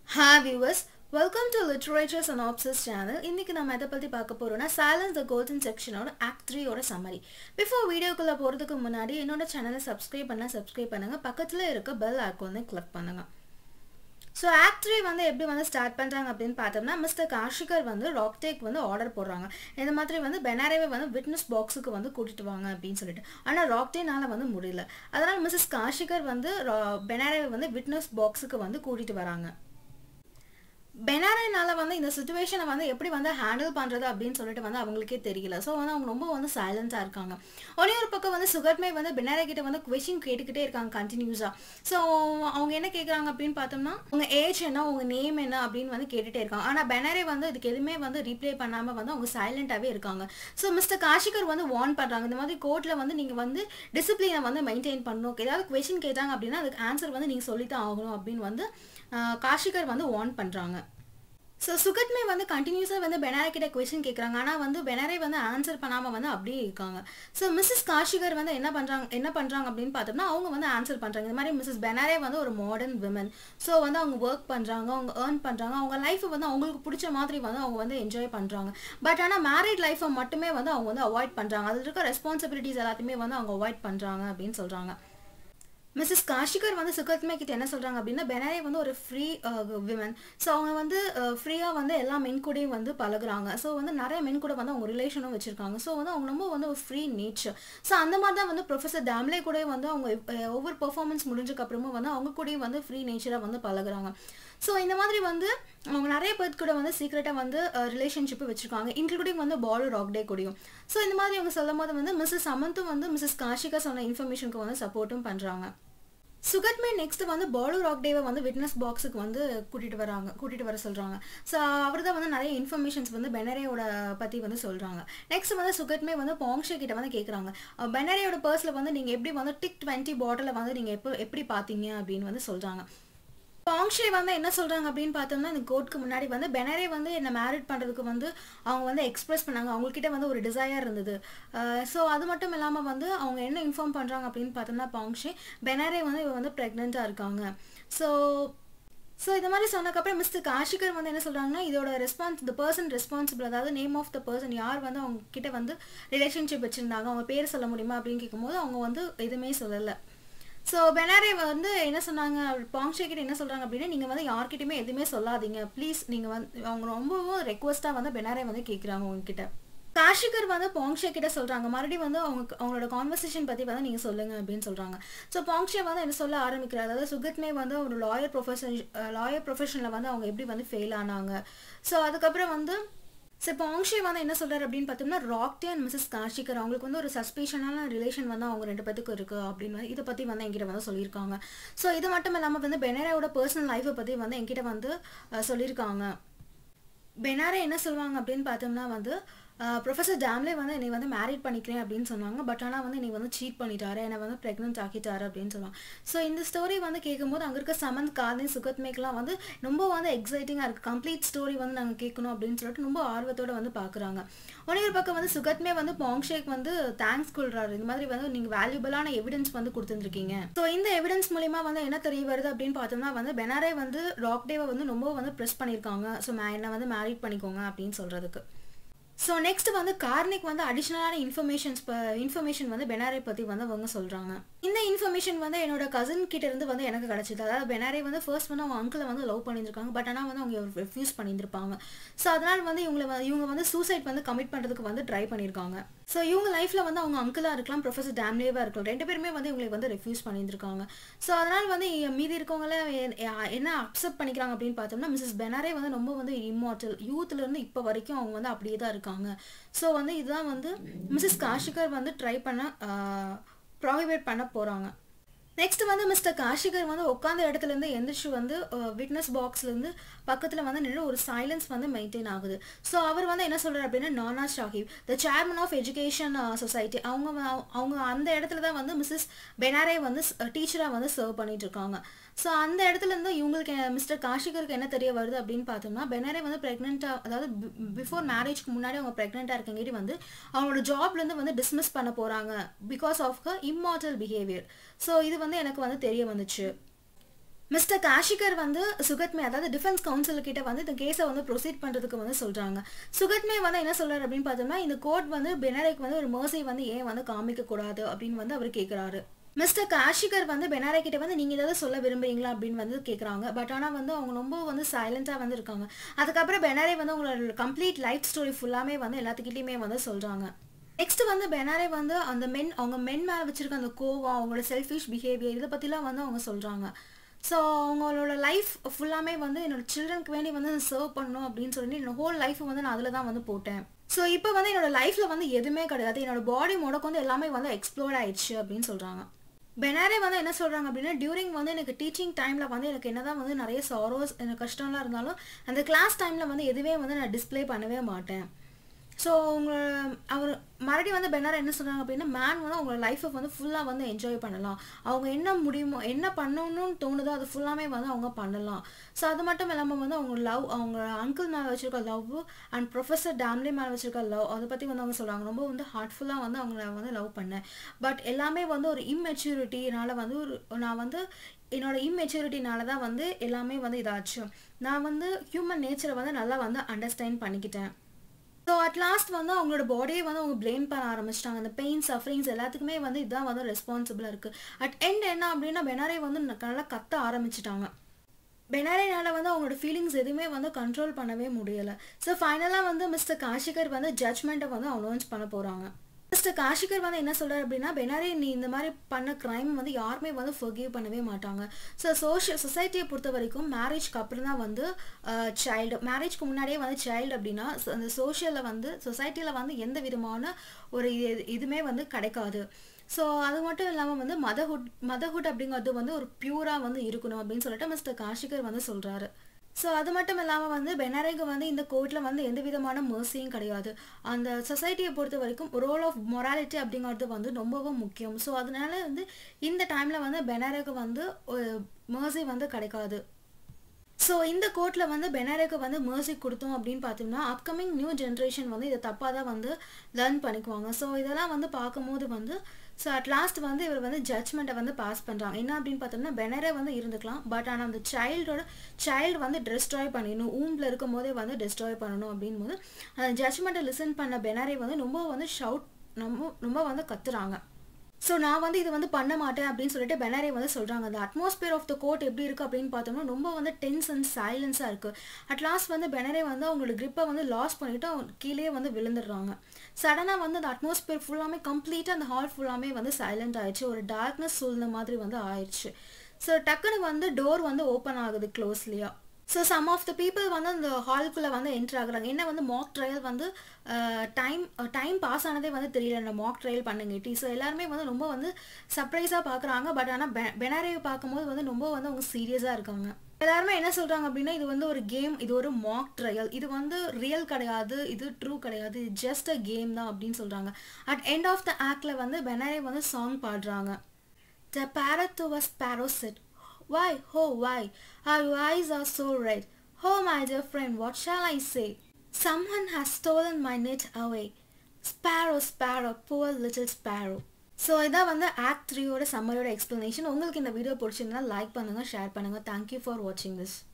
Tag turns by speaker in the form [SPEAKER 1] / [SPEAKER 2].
[SPEAKER 1] Hi viewers welcome to literature synopsis channel இன்னைக்கு நம்ம எதை பற்றி பார்க்க போகிறோம்னா சைலன்ஸ் த கோல்டன் செக்ஷனோட ஆக்ட் த்ரீயோட சம்மரி பிஃபோர் வீடியோக்குள்ளே போகிறதுக்கு முன்னாடி என்னோட சேனலை சப்ஸ்கிரைப் பண்ணால் சப்ஸ்கிரைப் பண்ணுங்கள் பக்கத்தில் இருக்க பெல் ஐக்கானை கிளிக் பண்ணுங்கள் ஸோ ஆக்ட் த்ரீ வந்து எப்படி வந்து ஸ்டார்ட் பண்ணுறாங்க அப்படின்னு பார்த்தோம்னா மிஸ்டர் காஷிகர் வந்து ராக்டேக் வந்து ஆர்டர் போடுறாங்க இந்த மாதிரி வந்து பெனாரேவை வந்து விட்னஸ் பாக்ஸுக்கு வந்து கூட்டிட்டு வாங்க அப்படின்னு சொல்லிட்டு ஆனால் ராக்டேனால வந்து முடியல அதனால் மிஸ்ஸஸ் காஷிகர் வந்து பெனாரேவை வந்து விட்னஸ் பாக்ஸுக்கு வந்து கூட்டிட்டு வராங்க பெனாரேனால வந்து இந்த சுச்சுவேஷனை வந்து எப்படி வந்து ஹேண்டில் பண்ணுறது அப்படின்னு சொல்லிட்டு வந்து அவங்களுக்கே தெரியல ஸோ வந்து அவங்க ரொம்ப வந்து சைலண்ட்டாக இருக்காங்க ஒரே ஒரு பக்கம் வந்து சுகர்மே வந்து பெனாரே கிட்ட வந்து கொஷின் கேட்டுக்கிட்டே இருக்காங்க கண்டினியூஸாக ஸோ அவங்க என்ன கேட்குறாங்க அப்படின்னு பார்த்தோம்னா உங்கள் ஏஜ் என்ன உங்கள் நேம் என்ன அப்படின்னு வந்து கேட்டுகிட்டே இருக்காங்க ஆனால் பெனாரே வந்து இதுக்கு எதுவுமே வந்து ரீப்ளே பண்ணாமல் வந்து அவங்க சைலண்ட்டாகவே இருக்காங்க ஸோ மிஸ்டர் காஷிகர் வந்து வார்ன் பண்ணுறாங்க இந்த மாதிரி கோர்ட்டில் வந்து நீங்கள் வந்து டிசிப்ளினை வந்து மெயின்டைன் பண்ணணும் ஏதாவது கொஷின் கேட்டாங்க அப்படின்னா அதுக்கு ஆன்சர் வந்து நீங்கள் சொல்லித்தான் ஆகணும் அப்படின்னு வந்து காஷிகர் வந்து வார்ன் பண்ணுறாங்க ஸோ சுகத்மே வந்து கண்டினியூஸாக வந்து பெனாரே கிட்ட கொஸ்டின் கேட்குறாங்க ஆனால் வந்து பெனாரே வந்து ஆன்சர் பண்ணாமல் வந்து அப்படியே இருக்காங்க ஸோ மிஸ்ஸஸ் காஷிகர் வந்து என்ன பண்ணுறாங்க என்ன பண்ணுறாங்க அப்படின்னு பார்த்தோம்னா அவங்க வந்து ஆன்சர் பண்ணுறாங்க இந்த மாதிரி மிஸ்ஸஸ் பெனாரே வந்து ஒரு மாடர்ன் விமன் ஸோ வந்து அவங்க ஒர்க் பண்ணுறாங்க அவங்க ஏர்ன் பண்ணுறாங்க அவங்க லைஃப்பை வந்து அவங்களுக்கு பிடிச்ச மாதிரி வந்து அவங்க வந்து என்ஜாய் பண்ணுறாங்க பட் ஆனால் மேரிட் லைஃப்பை மட்டுமே வந்து அவங்க வந்து அவாய்ட் பண்ணுறாங்க அதில் இருக்க ரெஸ்பான்சிபிலிட்டிஸ் எல்லாத்தையுமே வந்து அவங்க அவாய்ட் பண்ணுறாங்க அப்படின்னு சொல்கிறாங்க மிஸ்ஸஸ் காஷிகர் வந்து சுகத்மே கிட்ட என்ன சொல்கிறாங்க அப்படின்னா பெனாரே வந்து ஒரு ஃப்ரீ விமன் ஸோ அவங்க வந்து ஃப்ரீயாக வந்து எல்லா மென் கூடயும் வந்து பழகுறாங்க ஸோ வந்து நிறைய மென் கூட வந்து அவங்க ரிலேஷனும் வச்சுருக்காங்க ஸோ வந்து அவங்க ரொம்ப வந்து ஒரு ஃப்ரீ நேச்சர் ஸோ அந்த மாதிரி தான் வந்து ப்ரொஃபஸர் டேம்லே கூட வந்து அவங்க ஒவ்வொரு பர்ஃபார்மன்ஸ் முடிஞ்சக்கப்புறமும் வந்து அவங்க கூடயும் வந்து ஃப்ரீ நேச்சராக வந்து பழகுறாங்க ஸோ இந்த மாதிரி வந்து அவங்க நிறைய பேர் கூட வந்து சீக்ரெட்டாக வந்து ரிலேஷன்ஷிப்பு வச்சுருக்காங்க இன்க்ளூடிங் வந்து பாலு ராக் டே கூடயும் ஸோ இந்த மாதிரி அவங்க சொல்லும் போது வந்து மிஸ்ஸஸ் சமந்தும் வந்து மிஸ்ஸஸ் காஷிகா சொன்ன இன்ஃபர்மேஷனுக்கு வந்து சப்போர்ட்டும் பண்ணுறாங்க சுகத்மே நெக்ஸ்ட் வந்து பாலு ராக் டேவை வந்து விட்னஸ் பாக்ஸுக்கு வந்து கூட்டிகிட்டு வராங்க கூட்டிகிட்டு வர சொல்கிறாங்க ஸோ அவர் தான் வந்து நிறைய இன்ஃபர்மேஷன்ஸ் வந்து பெனரேயோட பற்றி வந்து சொல்கிறாங்க நெக்ஸ்ட் வந்து சுகத்மே வந்து பாங்ஷே கிட்ட வந்து கேட்குறாங்க பெனரேயோட பர்ஸில் வந்து நீங்கள் எப்படி வந்து டிக் டுவெண்ட்டி பாட்டிலை வந்து நீங்கள் எப்போ எப்படி பார்த்தீங்க அப்படின்னு வந்து சொல்கிறாங்க பாங்ஷே வந்து என்ன சொல்கிறாங்க அப்படின்னு பார்த்தோம்னா இந்த கோர்ட்டுக்கு முன்னாடி வந்து பெனரே வந்து என்னை மேரிட் பண்ணுறதுக்கு வந்து அவங்க வந்து எக்ஸ்பிரஸ் பண்ணாங்க அவங்கக்கிட்ட வந்து ஒரு டிசையர் இருந்தது ஸோ அது மட்டும் இல்லாமல் வந்து அவங்க என்ன இன்ஃபார்ம் பண்ணுறாங்க அப்படின்னு பார்த்தோம்னா பாங்ஷே பெனரே வந்து இவ வந்து ப்ரெக்னெண்ட்டாக இருக்காங்க ஸோ ஸோ இந்த மாதிரி சொன்னதுக்கப்புறம் மிஸ்டர் காஷிகர் வந்து என்ன சொல்கிறாங்கன்னா இதோட ரெஸ்பான்ஸ் த பர்சன் ரெஸ்பான்சிபிள் அதாவது நேம் ஆஃப் த பர்சன் யார் வந்து அவங்க கிட்ட வந்து ரிலேஷன்ஷிப் வச்சுருந்தாங்க அவங்க பேர் சொல்ல முடியுமா அப்படின்னு கேட்கும்போது அவங்க வந்து எதுவுமே சொல்லலை ஸோ பெனாரே வந்து என்ன சொன்னாங்க பாங்ஷே கிட்ட என்ன சொல்கிறாங்க அப்படின்னா நீங்கள் வந்து யார்கிட்டயுமே எதுவுமே சொல்லாதீங்க ப்ளீஸ் நீங்கள் வந்து அவங்க ரொம்பவும் ரெக்வஸ்ட்டாக வந்து பெனாரே வந்து கேட்குறாங்க உங்ககிட்ட காஷிகர் வந்து பாங்ஷே கிட்ட சொல்கிறாங்க மறுபடியும் வந்து அவங்க அவங்களோட கான்வர்சேஷன் பற்றி வந்து நீங்கள் சொல்லுங்கள் அப்படின்னு சொல்கிறாங்க ஸோ பாங்ஷே வந்து என்ன சொல்ல ஆரம்பிக்கிறார் அதாவது சுகத்மே வந்து ஒரு லாயர் ப்ரொஃபஷன் லாயர் ப்ரொஃபஷனில் வந்து அவங்க எப்படி வந்து ஃபெயில் ஆனாங்க ஸோ அதுக்கப்புறம் வந்து ஸோ இப்போ ஆங்ஷே வந்து என்ன சொல்கிறார் அப்படின்னு பார்த்தோம்னா ராக்டே அண்ட் மிஸ்ஸஸ் காஷிகர் அவங்களுக்கு வந்து ஒரு சஸ்பீஷனான ரிலேஷன் வந்து அவங்க ரெண்டு பேத்துக்கும் இருக்குது அப்படின்னு இதை பற்றி வந்து என்கிட்ட வந்து சொல்லியிருக்காங்க ஸோ இது மட்டும் இல்லாமல் வந்து பெனராவோட பர்சனல் லைஃப்பை பற்றி வந்து என்கிட்ட வந்து சொல்லியிருக்காங்க பெனாரே என்ன சொல்லுவாங்க அப்படின்னு பார்த்தோம்னா வந்து ப்ரொஃபஸர் டேம்லே வந்து என்னை வந்து மேரிட் பண்ணிக்கிறேன் அப்படின்னு சொன்னாங்க பட் ஆனால் வந்து என்னை வந்து சீட் பண்ணிட்டாரு என்னை வந்து ப்ரெக்னென்ட் ஆக்கிட்டாரு அப்படின்னு சொல்லுவாங்க ஸோ இந்த ஸ்டோரி வந்து கேட்கும்போது அங்கே இருக்க சமந்த் கார்னி சுகத்மேக்கெலாம் வந்து ரொம்ப வந்து எக்ஸைட்டிங்காக இருக்குது கம்ப்ளீட் ஸ்டோரி வந்து நாங்கள் கேட்கணும் அப்படின்னு சொல்லிட்டு ரொம்ப ஆர்வத்தோடு வந்து பார்க்குறாங்க ஒரே ஒரு பக்கம் வந்து சுகத்மே வந்து பாங்ஷேக் வந்து தேங்க்ஸ் கொள்றாரு இந்த மாதிரி வந்து நீங்கள் வேல்யூபிளான எவிடன்ஸ் வந்து கொடுத்துருக்கீங்க ஸோ இந்த எவிடன்ஸ் மூலிமா வந்து என்ன தெரிய வருது அப்படின்னு பார்த்தோம்னா வந்து பெனாரே வந்து ராக் டேவை வந்து ரொம்ப வந்து ப்ரெஸ் பண்ணியிருக்காங்க ஸோ என்னை வந்து மேரிட் பண்ணிக்கோங்க அப்படின்னு சொல்கிறதுக்கு ஸோ நெக்ஸ்ட் வந்து கார்னிக் வந்து அடிஷ்னலான இன்ஃபர்மேஷன்ஸ் இன்ஃபர்மேஷன் வந்து பெனாரே பற்றி வந்து அவங்க சொல்கிறாங்க இந்த இன்ஃபர்மேஷன் வந்து என்னோட கசின் கிட்ட இருந்து வந்து எனக்கு கிடச்சிது அதாவது பெனாரே வந்து ஃபர்ஸ்ட் வந்து அவங்க அங்கிளை வந்து லவ் பண்ணியிருக்காங்க பட் ஆனால் வந்து அவங்க ரெஃப்யூஸ் பண்ணியிருப்பாங்க ஸோ அதனால் வந்து இவங்களை இவங்க வந்து சூசைட் வந்து கமிட் பண்ணுறதுக்கு வந்து ட்ரை பண்ணியிருக்காங்க ஸோ இவங்க லைஃப்பில் வந்து அவங்க அங்கிளாக இருக்கலாம் ப்ரொஃபஸர் டேம்லேவாக இருக்கலாம் ரெண்டு பேருமே வந்து இவங்களை வந்து ரெஃப்யூஸ் பண்ணியிருக்காங்க ஸோ அதனால் வந்து மீதி இருக்கவங்கள என்ன அக்செப்ட் பண்ணிக்கிறாங்க அப்படின்னு பார்த்தோம்னா மிஸ்ஸஸ் பெனாரே வந்து ரொம்ப வந்து இம்மார்டல் யூத்லேருந்து இப்போ வரைக்கும் அவங்க வந்து அப்படியே தான் இருக்காங்க ஸோ வந்து இதுதான் வந்து மிஸ்ஸஸ் காஷிகர் வந்து ட்ரை பண்ண ப்ராஹிபேட் பண்ண போகிறாங்க நெக்ஸ்ட் வந்து மிஸ்டர் காஷிகர் வந்து உட்காந்த இடத்துலேருந்து எந்திரிச்சு வந்து விட்னஸ் பாக்ஸ்லேருந்து பக்கத்தில் வந்து நின்று ஒரு சைலன்ஸ் வந்து மெயின்டைன் ஆகுது ஸோ அவர் வந்து என்ன சொல்கிறார் அப்படின்னா Nana Sahib the chairman of education society அவங்க அவங்க அந்த இடத்துல தான் வந்து மிஸ்ஸஸ் பெனாரே வந்து டீச்சராக வந்து சர்வ் பண்ணிட்டு இருக்காங்க ஸோ அந்த இடத்துல இருந்து இவங்களுக்கு மிஸ்டர் காஷிகருக்கு என்ன தெரிய வருது அப்படின்னு பார்த்தோம்னா பெனாரே வந்து ப்ரெக்னெண்ட்டாக அதாவது பிஃபோர் மேரேஜ்க்கு முன்னாடி அவங்க ப்ரெக்னெண்ட்டாக இருக்கங்காட்டி வந்து அவங்களோட ஜாப்லேருந்து வந்து டிஸ்மிஸ் பண்ண போகிறாங்க because of a immoral behaviour so இது வந்து எனக்கு வந்து தெரிய வந்துச்சு மிஸ்டர் காஷிகர் வந்து சுகத்மே அதாவது டிஃபென்ஸ் கவுன்சில் கிட்ட வந்து இந்த கேஸை வந்து ப்ரொசீட் பண்ணுறதுக்கு வந்து சொல்கிறாங்க சுகத்மே வந்து என்ன சொல்கிறார் அப்படின்னு பார்த்தோம்னா இந்த கோர்ட் வந்து பெனாரேக்கு வந்து ஒரு மர்சி வந்து ஏன் வந்து காமிக்க கூடாது அப்படின்னு வந்து அவர் கேட்குறாரு மிஸ்டர் காஷிகர் வந்து பெனாரே கிட்ட வந்து நீங்கள் ஏதாவது சொல்ல விரும்புறீங்களா அப்படின்னு வந்து கேட்குறாங்க பட் ஆனால் வந்து அவங்க ரொம்ப வந்து சைலண்ட்டாக வந்து இருக்காங்க அதுக்கப்புறம் பெனாரே வந்து உங்களோட கம்ப்ளீட் லைஃப் ஸ்டோரி ஃபுல்லாமே வந்து எல்லாத்துக்கிட்டையுமே வந்து சொல்கிறாங்க நெக்ஸ்ட் வந்து பெனாரே வந்து அந்த மென் அவங்க மென் மேலே வச்சிருக்க அந்த கோவம் அவங்களோட செல்ஃபிஷ் பிஹேவியர் இதை பற்றிலாம் வந்து அவங்க சொல்கிறாங்க ஸோ அவங்களோட லைஃப் ஃபுல்லாமே வந்து என்னோட சில்ட்ரனுக்கு வேண்டி வந்து சர்வ் பண்ணணும் அப்படின்னு சொல்லி என்னோட ஹோல் லைஃப் வந்து நான் அதில் தான் வந்து போட்டேன் ஸோ இப்போ வந்து என்னோட லைஃப்பில் வந்து எதுவுமே கிடையாது என்னோட பாடி முடக்கு வந்து எல்லாமே வந்து எக்ஸ்ப்ளோர் ஆயிடுச்சு அப்படின்னு சொல்கிறாங்க பெனாரே வந்து என்ன சொல்கிறாங்க அப்படின்னா டியூரிங் வந்து எனக்கு டீச்சிங் டைமில் வந்து எனக்கு என்னதான் வந்து நிறைய சாரோஸ் எனக்கு கஷ்டம்லாம் இருந்தாலும் அந்த கிளாஸ் டைமில் வந்து எதுவே வந்து நான் டிஸ்ப்ளே பண்ணவே மாட்டேன் ஸோ உங்களை அவர் மறுபடியும் வந்து பென்னார் என்ன சொல்கிறாங்க அப்படின்னா மேன் வந்து அவங்களோட லைஃப்பை வந்து ஃபுல்லாக வந்து என்ஜாய் பண்ணலாம் அவங்க என்ன முடியுமோ என்ன பண்ணணும்னு தோணுதோ அது ஃபுல்லாமே வந்து அவங்க பண்ணலாம் ஸோ அது மட்டும் இல்லாமல் வந்து அவங்க லவ் அவங்க அங்கிள் மேலே வச்சுருக்க லவ் அண்ட் ப்ரொஃபஸர் டேம்லி மேலே வச்சுருக்க லவ் அதை பற்றி வந்து அவங்க சொல்கிறாங்க ரொம்ப வந்து ஹார்ட்ஃபுல்லாக வந்து அவங்கள வந்து லவ் பண்ணேன் பட் எல்லாமே வந்து ஒரு இம்மெச்சூரிட்டினால வந்து ஒரு நான் வந்து என்னோட இம்மெச்சூரிட்டினால தான் வந்து எல்லாமே வந்து இதாச்சு நான் வந்து ஹியூமன் நேச்சரை வந்து நல்லா வந்து அண்டர்ஸ்டாண்ட் பண்ணிக்கிட்டேன் ஸோ அட் லாஸ்ட் வந்து அவங்களோட பாடியை வந்து அவங்க ப்ளேம் பண்ண ஆரம்பிச்சிட்டாங்க அந்த பெயின் சஃபரிங்ஸ் எல்லாத்துக்குமே வந்து இதுதான் வந்து ரெஸ்பான்சிபிளாக இருக்குது அட் எண்ட் என்ன அப்படின்னா பெனாரே வந்து நல்லா கத்த ஆரம்பிச்சிட்டாங்க பெனாரேனால வந்து அவங்களோட ஃபீலிங்ஸ் எதுவுமே வந்து கண்ட்ரோல் பண்ணவே முடியலை ஸோ ஃபைனலாக வந்து மிஸ்டர் காஷிகர் வந்து ஜட்மெண்ட்டை வந்து அனௌன்ஸ் பண்ண போகிறாங்க மிஸ்டர் காஷிகர் வந்து என்ன சொல்கிறார் அப்படின்னா பெனாரே நீ இந்த மாதிரி பண்ண க்ரைம் வந்து யாருமே வந்து ஃபர்கிவ் பண்ணவே மாட்டாங்க ஸோ சோஷியல் சொசைட்டியை பொறுத்த வரைக்கும் மேரேஜ்க்கு அப்புறம் தான் வந்து சைல்டு மேரேஜ்க்கு முன்னாடியே வந்து சைல்டு அப்படின்னா அந்த சோஷியலில் வந்து சொசைட்டியில் வந்து எந்த விதமான ஒரு இதுவுமே வந்து கிடைக்காது ஸோ அது மட்டும் இல்லாமல் வந்து மதர்ஹுட் மதர்ஹுட் அப்படிங்கிறது வந்து ஒரு பியூராக வந்து இருக்கணும் அப்படின்னு சொல்லிட்டு மிஸ்டர் காஷிகர் வந்து சொல்கிறாரு ஸோ அது மட்டும் இல்லாமல் வந்து பெனாரேக்கு வந்து இந்த கோர்ட்டில் வந்து எந்த விதமான மர்சியும் கிடையாது அந்த சொசைட்டியை பொறுத்த வரைக்கும் ரோல் ஆஃப் மொராலிட்டி அப்படிங்கிறது வந்து ரொம்பவும் முக்கியம் ஸோ அதனால வந்து இந்த டைமில் வந்து பெனாரேக்கு வந்து மர்சி வந்து கிடைக்காது ஸோ இந்த கோர்ட்டில் வந்து பெனாரேக்கு வந்து மர்சி கொடுத்தோம் அப்படின்னு பார்த்தோம்னா அப்கமிங் நியூ ஜென்ரேஷன் வந்து இதை தப்பாக தான் வந்து லேர்ன் பண்ணிக்குவாங்க ஸோ இதெல்லாம் வந்து பார்க்கும்போது வந்து ஸோ அட் லாஸ்ட் வந்து இவர் வந்து ஜட்மெண்ட்டை வந்து பாஸ் பண்ணுறாங்க என்ன அப்படின்னு பார்த்தோம்னா பெனரே வந்து இருந்துக்கலாம் பட் ஆனால் அந்த சைல்டோட சைல்டு வந்து டிஸ்ட்ராய் பண்ணிடணும் ஊம்பில் இருக்கும் போதே வந்து டிஸ்ட்ராய் பண்ணணும் அப்படின் போது அந்த ஜட்மெண்ட்டை லிசன் பண்ண பெனரே வந்து ரொம்ப வந்து ஷவுட் ரொம்ப ரொம்ப வந்து கத்துறாங்க ஸோ நான் வந்து இது வந்து பண்ண மாட்டேன் அப்படின்னு சொல்லிட்டு பெனாரே வந்து சொல்கிறாங்க அந்த அட்மாஸ்பியர் ஆஃப் த கோர்ட் எப்படி இருக்குது அப்படின்னு பார்த்தோம்னா ரொம்ப வந்து டென்ஸ் அண்ட் சைலன்ஸாக இருக்குது அட் லாஸ்ட் வந்து பெனரே வந்து அவங்களோட கிரிப்பை வந்து லாஸ் பண்ணிவிட்டு அவங்க கீழே வந்து விழுந்துடுறாங்க சடனாக வந்து அந்த அட்மாஸ்பியர் ஃபுல்லாமே கம்ப்ளீட்டாக அந்த ஹால் ஃபுல்லாமே வந்து சைலண்ட் ஆயிடுச்சு ஒரு டார்க்னஸ் சூழ்ந்த மாதிரி வந்து ஆயிடுச்சு ஸோ டக்குன்னு வந்து டோர் வந்து ஓப்பன் ஆகுது க்ளோஸ்லியாக so some of the people வந்து அந்த ஹாலுக்குள்ளே வந்து என்ட்ரு ஆகுறாங்க என்ன வந்து மாக் ட்ரையல் வந்து டைம் டைம் பாஸ் ஆனதே வந்து தெரியல அந்த மாக் ட்ரையல் பண்ணுங்கட்டி ஸோ எல்லாருமே வந்து ரொம்ப வந்து சர்ப்ரைஸாக பார்க்குறாங்க பட் ஆனால் பெ பெனாரேவை பார்க்கும்போது வந்து ரொம்ப வந்து அவங்க சீரியஸாக இருக்காங்க எல்லாருமே என்ன சொல்கிறாங்க அப்படின்னா இது வந்து ஒரு கேம் இது ஒரு மாக் ட்ரையல் இது வந்து ரியல் கிடையாது இது ட்ரூ கிடையாது இது ஜஸ்ட் அ கேம் தான் அப்படின்னு சொல்கிறாங்க அட் எண்ட் ஆஃப் த ஆக்டில் வந்து பெனாரே வந்து சாங் பாடுறாங்க the parrot to a sparrow said Why, oh why, our eyes are so red. Oh my dear friend, what shall I say? Someone has stolen my net away. Sparrow, sparrow, poor little sparrow. So இதான் வந்து act த்ரீயோட சம்மரோட explanation உங்களுக்கு இந்த video பிடிச்சிருந்தா like பண்ணுங்கள் share பண்ணுங்கள் thank you for வாட்சிங் this